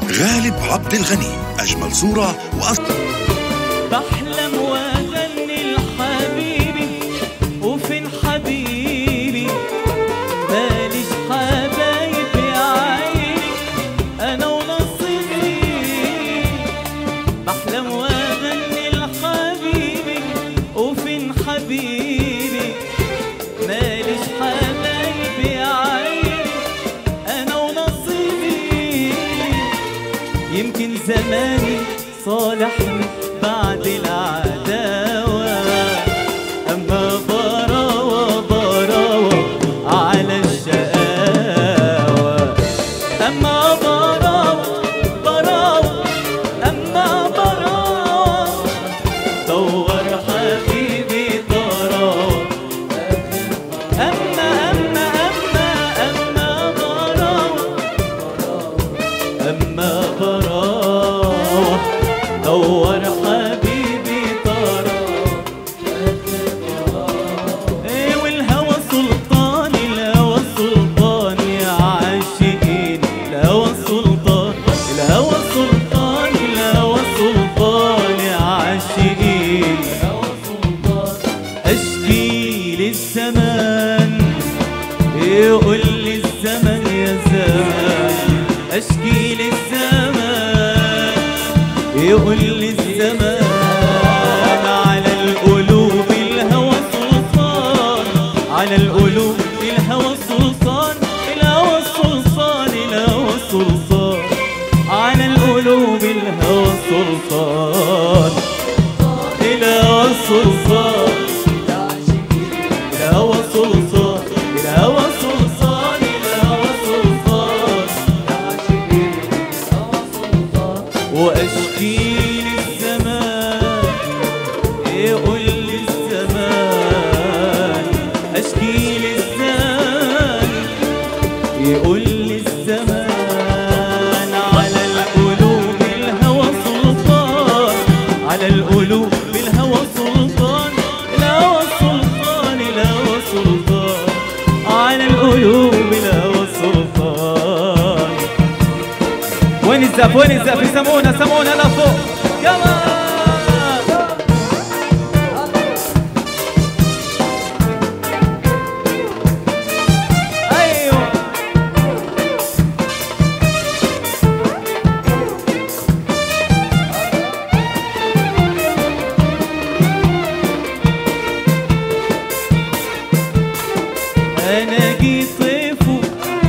غالب عبد الغني أجمل صورة وأصل بحلم واغني لحبيبي وفين حبيبي ماليش حبايب يا عيني انا ونصيبي بحلم واغني لحبيبي وفين حبيبي ماليش حبايب يا عيني انا ونصيبي يمكن زماني صالحني بعد العداوة أما براوة براوة على الشقاوة أما براوة براوة أما براوة دور حبيبي طراوة أما أما أما أما براوة أما براوة دور حبيبي طراوة إيه والهوى سلطان الهوى سلطان يا عاشقين الهوى سلطان الهوى سلطان الهوى سلطان يا عاشقين اشكي للزمان يقول لي الزمن يا زمان اشكي للزمان يقول لي الزمان على القلوب الهوى سلطان على القلوب الهوى سلطان الهوى سلطان الهوى سلطان على القلوب الهوى سلطان الهوى سلطان الهوى سلطان الهوى سلطان الهوى سلطان واشكي للزمان يقول لي الزمان اشكي للزمان يقول لي الزمان على القلوب الهوى سلطان على القلوب الهوى سلطان الهوى سلطان الهوى سلطان على القلوب الهوى سلطان وين الزف وين الزف يسمونا سمونا لفوق يلا ايوه انا جيت طيفه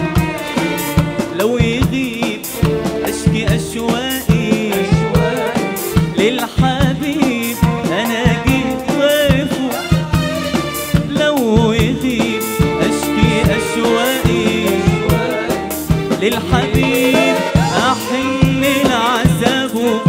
لو يغيب اشكي اشواقي للحبيب انا جيت طيفه لو يغيب اشكي اشواقي للحبيب احن لعذابه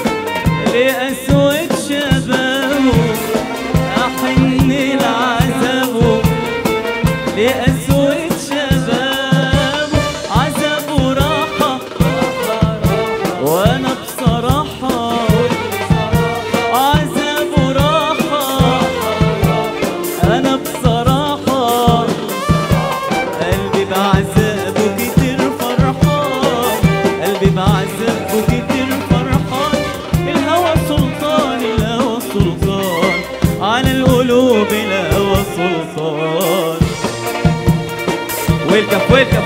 لأسود شبابه احن لعذابه لأسود شبابه عذابه راحة وأنا بصراحة عذابه راحة أنا بصراحة قلبي بعذابه كتير فرحان قلبي بعذابه كتير فرحان الهوى سلطان الهوى سلطان على القلوب الهوى سلطان ويلكم ويلكم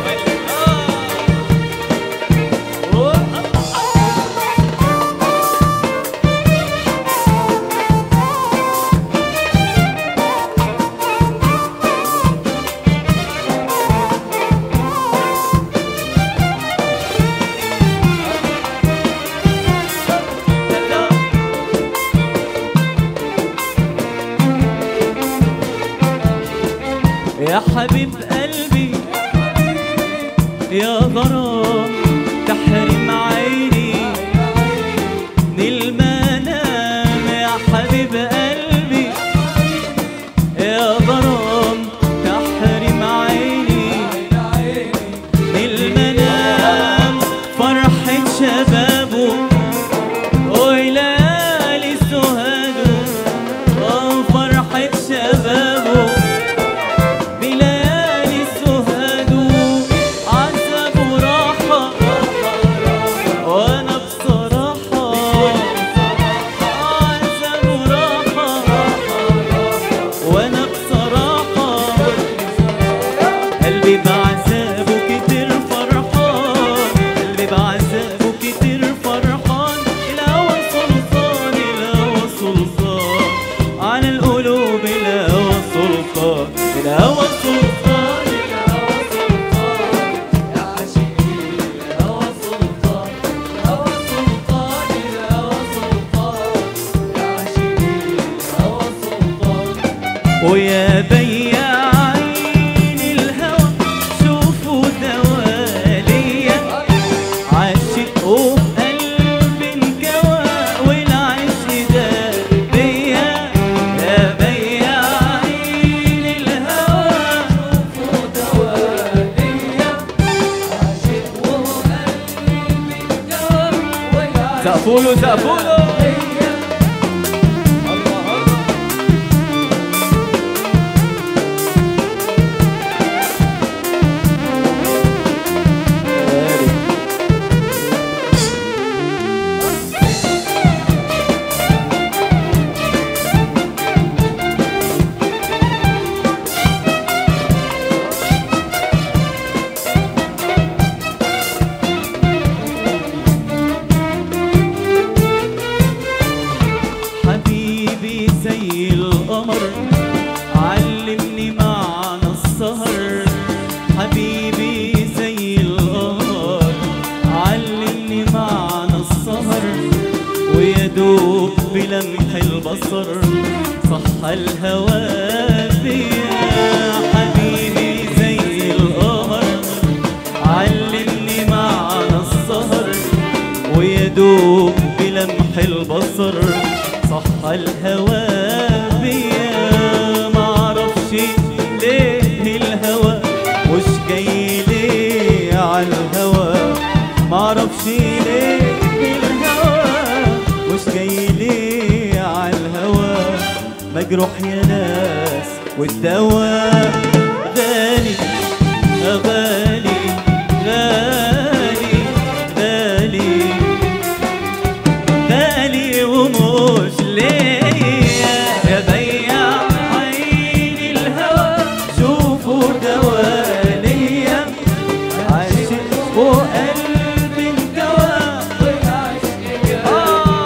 يا حبيب قلبي يا غرام تحرم عيني من المنام يا حبيب قلبي يا غرام تحرم عيني من المنام فرحة شبابه وليالي سهاده اه فرحة شبابه بليالي سهاده عذاب وراحة ويا بياعين الهوى شوفوا دوالية عاشقوا قلب انكوى والعشق ده بيا يا بياعين الهوى شوفوا دوالية عاشقوا قلب انكوى سقفوا له سقفوا له حبيبي زي القمر علمني معنى السهر حبيبي زي القمر علمني معنى السهر ويا دوب بلمح البصر صح الهوى بيا حبيبي زي القمر علمني معنى السهر ويا دوب بلمح البصر صح الهوى بيا معرفش ليه الهوى مش جاي ليه عالهوى معرفش ليه الهوى مش جاي ليه عالهوى مجروح يا ناس والدواء غالي غالي غالي غالي غالي ومش ليا يا بياع عين الهوى شوفوا دواليا عاشق وقلب انكوى آه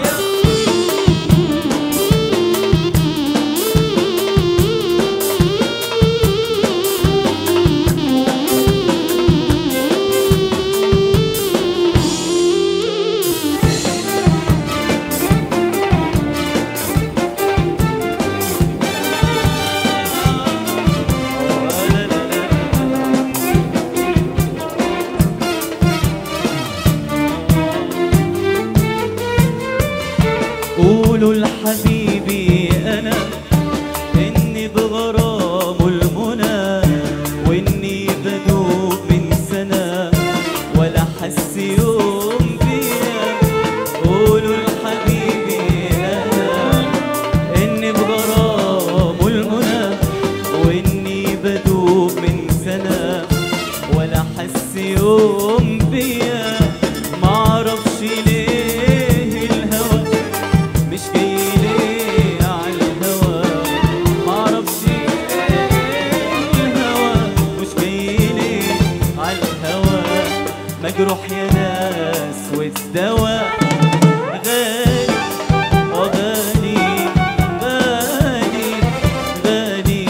قولوا لحبيبي انا اني بغرامه المنى واني بدوب من سنه ولا حس يوم بيا قولوا لحبيبي انا اني بغرامه المنى واني بدوب من سنه ولا حس يوم بيا معرفش ليه الهوى مش جاي ليه عالهوى معرفش ليه الهوى مش جاي ليه عالهوى مجروح يا ناس والدواء غالي آه غالي غالي غالي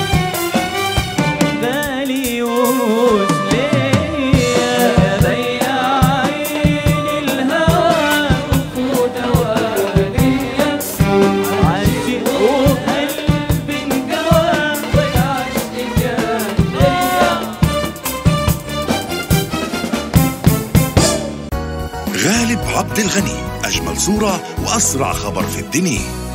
غالي ومش ليا يا بياعين الهوى ودواليا عاشق وقلب انجوى والعشق جنة غالب عبد الغني أجمل صورة وأسرع خبر في الدنيا